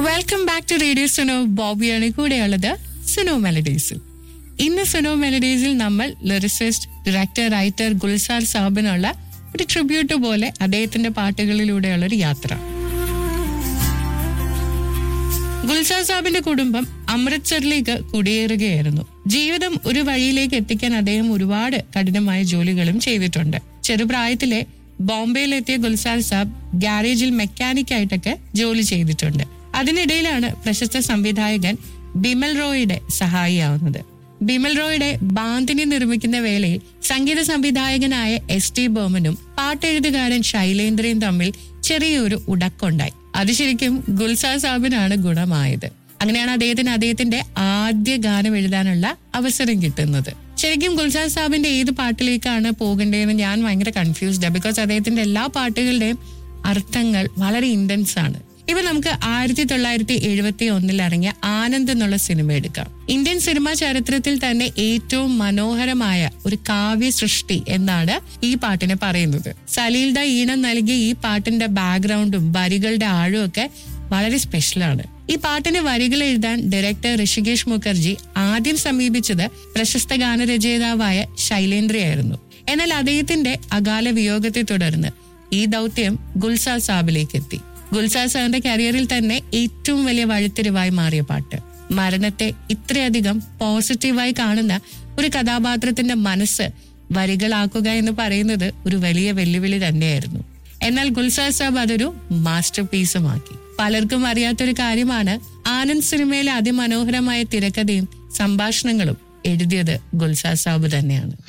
welcome back to radio Suno ബോബിയാണ് കൂടെയുള്ളത് സുനോ മെലഡീസിൽ ഇന്ന് സുനോ മെലഡീസിൽ നമ്മൾ ലിറിസിസ്റ്റ് ഡയറക്ടർ റൈറ്റർ ഗുൽസാർ സാബിനുള്ള ഒരു ട്രിബ്യൂട്ട് പോലെ അദ്ദേഹത്തിന്റെ പാട്ടുകളിലൂടെയുള്ള ഒരു യാത്ര ഗുൽസാർ സാബിന്റെ കുടുംബം അമൃത്സറിലേക്ക് കുടിയേറുകയായിരുന്നു ജീവിതം ഒരു വഴിയിലേക്ക് എത്തിക്കാൻ അദ്ദേഹം ഒരുപാട് കഠിനമായ ജോലികളും ചെയ്തിട്ടുണ്ട് ചെറുപ്രായത്തിലെ ബോംബെയിലെത്തിയ ഗുൽസാർ സാബ് ഗാരേജിൽ മെക്കാനിക്കായിട്ടൊക്കെ ജോലി ചെയ്തിട്ടുണ്ട് അതിനിടയിലാണ് പ്രശസ്ത സംവിധായകൻ ബിമൽ റോയുടെ സഹായിയാവുന്നത് ബിമൽ റോയുടെ ബാന്തിനി നിർമ്മിക്കുന്ന വേളയിൽ സംഗീത സംവിധായകനായ എസ് ടി ബോമനും പാട്ടെഴുതുകാരൻ ശൈലേന്ദ്രയും തമ്മിൽ ചെറിയൊരു ഉടക്കുണ്ടായി അത് ശരിക്കും ഗുൽസാർ സാബിനാണ് ഗുണമായത് അങ്ങനെയാണ് അദ്ദേഹത്തിന് അദ്ദേഹത്തിന്റെ ആദ്യ ഗാനം എഴുതാനുള്ള അവസരം കിട്ടുന്നത് ശരിക്കും ഗുൽസാർ സാബിന്റെ ഏത് പാട്ടിലേക്കാണ് പോകേണ്ടതെന്ന് ഞാൻ ഭയങ്കര കൺഫ്യൂസ്ഡ് ബിക്കോസ് അദ്ദേഹത്തിന്റെ എല്ലാ പാട്ടുകളുടെയും അർത്ഥങ്ങൾ വളരെ ഇന്റൻസ് ആണ് ഇപ്പൊ നമുക്ക് ആയിരത്തി തൊള്ളായിരത്തി എഴുപത്തി ഒന്നിൽ ഇറങ്ങിയ ആനന്ദ് എന്നുള്ള സിനിമ എടുക്കാം ഇന്ത്യൻ സിനിമാ ചരിത്രത്തിൽ തന്നെ ഏറ്റവും മനോഹരമായ ഒരു കാവ്യ സൃഷ്ടി എന്നാണ് ഈ പാട്ടിനെ പറയുന്നത് സലീൽദ ഈണം നൽകിയ ഈ പാട്ടിന്റെ ബാക്ക്ഗ്രൗണ്ടും വരികളുടെ ആഴവും ഒക്കെ വളരെ സ്പെഷ്യലാണ് ഈ പാട്ടിന് വരികൾ എഴുതാൻ ഡയറക്ടർ ഋഷികേഷ് മുഖർജി ആദ്യം സമീപിച്ചത് പ്രശസ്ത ഗാനരചയിതാവായ ശൈലേന്ദ്രയായിരുന്നു എന്നാൽ അദ്ദേഹത്തിന്റെ അകാല വിയോഗത്തെ തുടർന്ന് ഈ ദൗത്യം ഗുൽസാർ സാബിലേക്ക് എത്തി ഗുൽസാർ സാറിന്റെ കരിയറിൽ തന്നെ ഏറ്റവും വലിയ വഴിത്തിരിവായി മാറിയ പാട്ട് മരണത്തെ ഇത്രയധികം പോസിറ്റീവായി കാണുന്ന ഒരു കഥാപാത്രത്തിന്റെ മനസ്സ് വരികളാക്കുക എന്ന് പറയുന്നത് ഒരു വലിയ വെല്ലുവിളി തന്നെയായിരുന്നു എന്നാൽ ഗുൽസാർ സാബ് അതൊരു മാസ്റ്റർ പീസുമാക്കി പലർക്കും അറിയാത്തൊരു കാര്യമാണ് ആനന്ദ് സിനിമയിലെ അതിമനോഹരമായ തിരക്കഥയും സംഭാഷണങ്ങളും എഴുതിയത് ഗുൽസാർ സാബ് തന്നെയാണ്